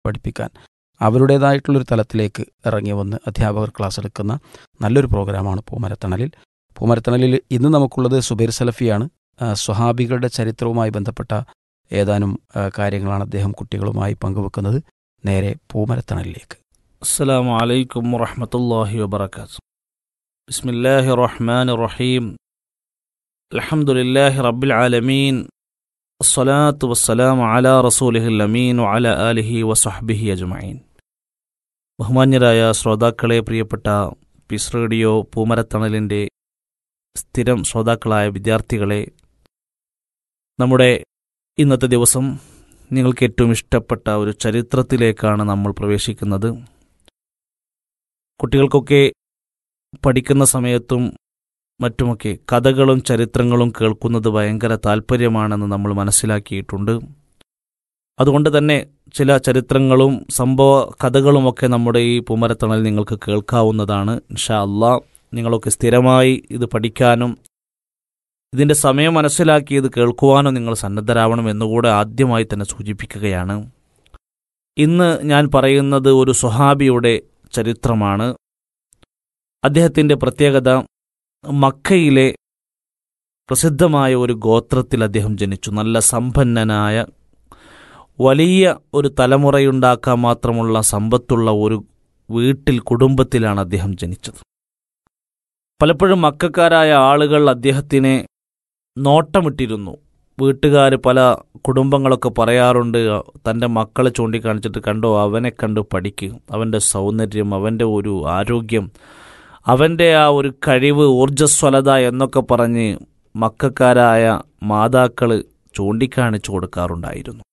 പഠിപ്പിക്കാൻ അവരുടേതായിട്ടുള്ളൊരു തലത്തിലേക്ക് ഇറങ്ങി വന്ന് അധ്യാപകർ ക്ലാസ് എടുക്കുന്ന നല്ലൊരു പ്രോഗ്രാമാണ് പൂമരത്തണലിൽ പൂമരത്തണലിൽ ഇന്ന് നമുക്കുള്ളത് സുബൈർ സലഫിയാണ് ആ, സ്വഹാബികളുടെ ചരിത്രവുമായി ബന്ധപ്പെട്ട ഏതാനും ആ, കാര്യങ്ങളാണ് അദ്ദേഹം കുട്ടികളുമായി പങ്കുവെക്കുന്നത് നേരെ പൂമരത്തണലിലേക്ക് السلام عليكم ورحمة الله وبركاته بسم الله الرحمن الرحيم الحمد لله رب العالمين الصلاة والسلام على رسوله الأمين وعلى آله وصحبه أجمعين ബഹുമാന്യരായ ശ്രോതാക്കളെ പ്രിയപ്പെട്ട പീസ് റേഡിയോ പൂമരത്തണലിൻ്റെ സ്ഥിരം ശ്രോതാക്കളായ വിദ്യാർത്ഥികളെ നമ്മുടെ ഇന്നത്തെ ദിവസം നിങ്ങൾക്ക് ഏറ്റവും ഇഷ്ടപ്പെട്ട ഒരു ചരിത്രത്തിലേക്കാണ് നമ്മൾ പ്രവേശിക്കുന്നത് കുട്ടികൾക്കൊക്കെ പഠിക്കുന്ന സമയത്തും മറ്റുമൊക്കെ കഥകളും ചരിത്രങ്ങളും കേൾക്കുന്നത് ഭയങ്കര താല്പര്യമാണെന്ന് നമ്മൾ മനസ്സിലാക്കിയിട്ടുണ്ട് അതുകൊണ്ട് തന്നെ ചില ചരിത്രങ്ങളും സംഭവ കഥകളുമൊക്കെ നമ്മുടെ ഈ പൂമരത്തണൽ നിങ്ങൾക്ക് കേൾക്കാവുന്നതാണ് ഇൻഷാ അള്ളാ നിങ്ങളൊക്കെ സ്ഥിരമായി ഇത് പഠിക്കാനും ഇതിൻ്റെ സമയം മനസ്സിലാക്കി ഇത് കേൾക്കുവാനും നിങ്ങൾ സന്നദ്ധരാവണം എന്നുകൂടെ ആദ്യമായി തന്നെ സൂചിപ്പിക്കുകയാണ് ഇന്ന് ഞാൻ പറയുന്നത് ഒരു സ്വഹാബിയുടെ ചരിത്രമാണ് അദ്ദേഹത്തിൻ്റെ പ്രത്യേകത മക്കയിലെ പ്രസിദ്ധമായ ഒരു ഗോത്രത്തിൽ അദ്ദേഹം ജനിച്ചു നല്ല സമ്പന്നനായ വലിയ ഒരു തലമുറയുണ്ടാക്കാൻ മാത്രമുള്ള സമ്പത്തുള്ള ഒരു വീട്ടിൽ കുടുംബത്തിലാണ് അദ്ദേഹം ജനിച്ചത് പലപ്പോഴും മക്കാരായ ആളുകൾ അദ്ദേഹത്തിനെ നോട്ടമിട്ടിരുന്നു വീട്ടുകാർ പല കുടുംബങ്ങളൊക്കെ പറയാറുണ്ട് തൻ്റെ മക്കളെ ചൂണ്ടിക്കാണിച്ചിട്ട് കണ്ടോ അവനെ കണ്ട് പഠിക്ക് അവൻ്റെ സൗന്ദര്യം അവൻ്റെ ഒരു ആരോഗ്യം അവൻ്റെ ആ ഒരു കഴിവ് ഊർജ്ജസ്വലത എന്നൊക്കെ പറഞ്ഞ് മക്കാരായ മാതാക്കൾ ചൂണ്ടിക്കാണിച്ചു കൊടുക്കാറുണ്ടായിരുന്നു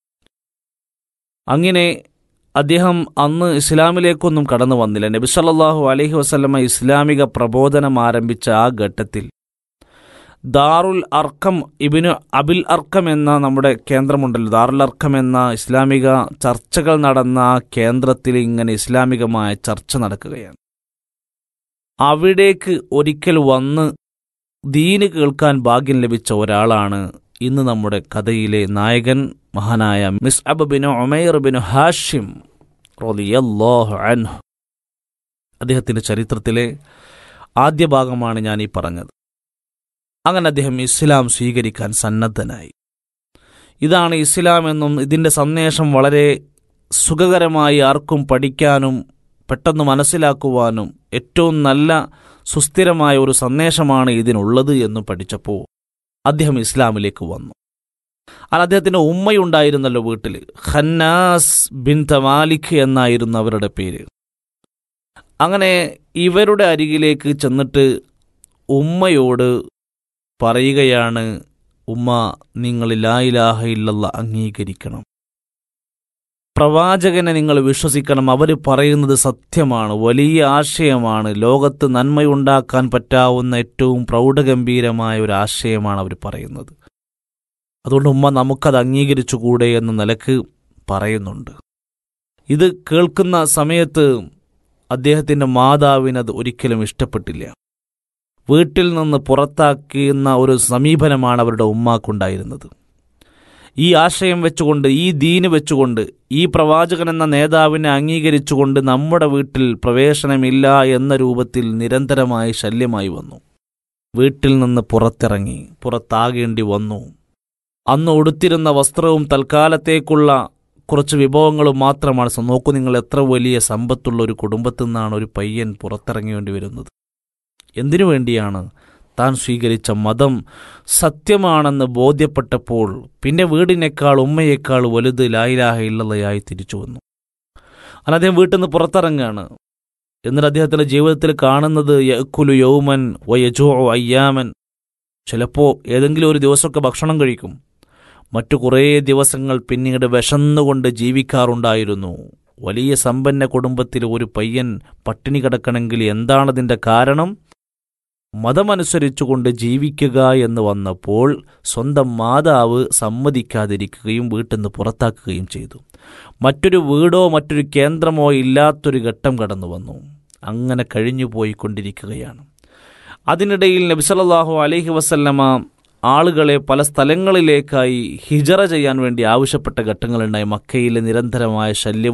അങ്ങനെ അദ്ദേഹം അന്ന് ഇസ്ലാമിലേക്കൊന്നും കടന്നു വന്നില്ല നബി സല്ലല്ലാഹു അലൈഹി വസല്ലമ ഇസ്ലാമിക പ്രബോധനം ആരംഭിച്ച ആ ഘട്ടത്തിൽ ദാറുൽ അർക്കം ഇബിനു അബിൽ അർക്കം എന്ന നമ്മുടെ കേന്ദ്രമുണ്ടല്ലോ ദാറുൽ അർക്കം എന്ന ഇസ്ലാമിക ചർച്ചകൾ നടന്ന ആ കേന്ദ്രത്തിൽ ഇങ്ങനെ ഇസ്ലാമികമായ ചർച്ച നടക്കുകയാണ് അവിടേക്ക് ഒരിക്കൽ വന്ന് ദീന് കേൾക്കാൻ ഭാഗ്യം ലഭിച്ച ഒരാളാണ് ഇന്ന് നമ്മുടെ കഥയിലെ നായകൻ മഹാനായ മിസ് അബ് ബിനു ഒമൈർ ബിനു ഹാഷിം റളിയല്ലാഹു അൻഹു അദ്ദേഹത്തിന്റെ ചരിത്രത്തിലെ ആദ്യ ഭാഗമാണ് ഞാൻ ഈ പറഞ്ഞത് അങ്ങനെ അദ്ദേഹം ഇസ്ലാം സ്വീകരിക്കാൻ സന്നദ്ധനായി ഇതാണ് ഇസ്ലാം എന്നും ഇതിൻ്റെ സന്ദേശം വളരെ സുഖകരമായി ആർക്കും പഠിക്കാനും പെട്ടെന്ന് മനസ്സിലാക്കുവാനും ഏറ്റവും നല്ല സുസ്ഥിരമായ ഒരു സന്ദേശമാണ് ഇതിനുള്ളത് എന്ന് പഠിച്ചപ്പോൾ അദ്ദേഹം ഇസ്ലാമിലേക്ക് വന്നു അത് അദ്ദേഹത്തിൻ്റെ ഉമ്മയുണ്ടായിരുന്നല്ലോ വീട്ടിൽ ഖന്നാസ് ബിൻ തമാലിഖ് എന്നായിരുന്നു അവരുടെ പേര് അങ്ങനെ ഇവരുടെ അരികിലേക്ക് ചെന്നിട്ട് ഉമ്മയോട് പറയുകയാണ് ഉമ്മ നിങ്ങൾ ലായിലാഹ ഇല്ലല്ല അംഗീകരിക്കണം പ്രവാചകനെ നിങ്ങൾ വിശ്വസിക്കണം അവർ പറയുന്നത് സത്യമാണ് വലിയ ആശയമാണ് ലോകത്ത് നന്മയുണ്ടാക്കാൻ പറ്റാവുന്ന ഏറ്റവും പ്രൗഢഗംഭീരമായ ഒരു ആശയമാണ് അവർ പറയുന്നത് അതുകൊണ്ട് ഉമ്മ നമുക്കത് അംഗീകരിച്ചുകൂടെ എന്ന നിലക്ക് പറയുന്നുണ്ട് ഇത് കേൾക്കുന്ന സമയത്ത് അദ്ദേഹത്തിൻ്റെ മാതാവിനത് ഒരിക്കലും ഇഷ്ടപ്പെട്ടില്ല വീട്ടിൽ നിന്ന് പുറത്താക്കുന്ന ഒരു സമീപനമാണ് അവരുടെ ഉമ്മാക്കുണ്ടായിരുന്നത് ഈ ആശയം വെച്ചുകൊണ്ട് ഈ ദീന് വെച്ചുകൊണ്ട് ഈ പ്രവാചകൻ എന്ന നേതാവിനെ അംഗീകരിച്ചുകൊണ്ട് നമ്മുടെ വീട്ടിൽ പ്രവേശനമില്ല എന്ന രൂപത്തിൽ നിരന്തരമായി ശല്യമായി വന്നു വീട്ടിൽ നിന്ന് പുറത്തിറങ്ങി പുറത്താകേണ്ടി വന്നു അന്ന് ഉടുത്തിരുന്ന വസ്ത്രവും തൽക്കാലത്തേക്കുള്ള കുറച്ച് വിഭവങ്ങളും മാത്രമാണ് സ- നോക്കൂ നിങ്ങൾ എത്ര വലിയ സമ്പത്തുള്ള ഒരു കുടുംബത്തിൽ നിന്നാണ് ഒരു പയ്യൻ പുറത്തിറങ്ങേണ്ടി വരുന്നത് എന്തിനു വേണ്ടിയാണ് താൻ സ്വീകരിച്ച മതം സത്യമാണെന്ന് ബോധ്യപ്പെട്ടപ്പോൾ പിന്നെ വീടിനേക്കാൾ ഉമ്മയേക്കാൾ വലുത് ലായിലാഹ ഇല്ലതയായി തിരിച്ചു വന്നു അല്ല അദ്ദേഹം വീട്ടിൽ നിന്ന് പുറത്തിറങ്ങുകയാണ് എന്നിട്ട് അദ്ദേഹത്തിൻ്റെ ജീവിതത്തിൽ കാണുന്നത് യക്കുലു യൗമൻ വയജോ അയ്യാമൻ ചിലപ്പോൾ ഏതെങ്കിലും ഒരു ദിവസമൊക്കെ ഭക്ഷണം കഴിക്കും മറ്റു കുറേ ദിവസങ്ങൾ പിന്നീട് വിശന്നുകൊണ്ട് ജീവിക്കാറുണ്ടായിരുന്നു വലിയ സമ്പന്ന കുടുംബത്തിൽ ഒരു പയ്യൻ പട്ടിണി കിടക്കണമെങ്കിൽ എന്താണതിൻ്റെ കാരണം മതമനുസരിച്ചുകൊണ്ട് ജീവിക്കുക എന്ന് വന്നപ്പോൾ സ്വന്തം മാതാവ് സമ്മതിക്കാതിരിക്കുകയും വീട്ടിൽ നിന്ന് പുറത്താക്കുകയും ചെയ്തു മറ്റൊരു വീടോ മറ്റൊരു കേന്ദ്രമോ ഇല്ലാത്തൊരു ഘട്ടം കടന്നു വന്നു അങ്ങനെ കഴിഞ്ഞു പോയിക്കൊണ്ടിരിക്കുകയാണ് അതിനിടയിൽ നബിസല്ലാഹു അലൈഹി വസല്ലമ ആളുകളെ പല സ്ഥലങ്ങളിലേക്കായി ഹിജറ ചെയ്യാൻ വേണ്ടി ആവശ്യപ്പെട്ട ഘട്ടങ്ങളുണ്ടായി മക്കയിലെ നിരന്തരമായ ശല്യം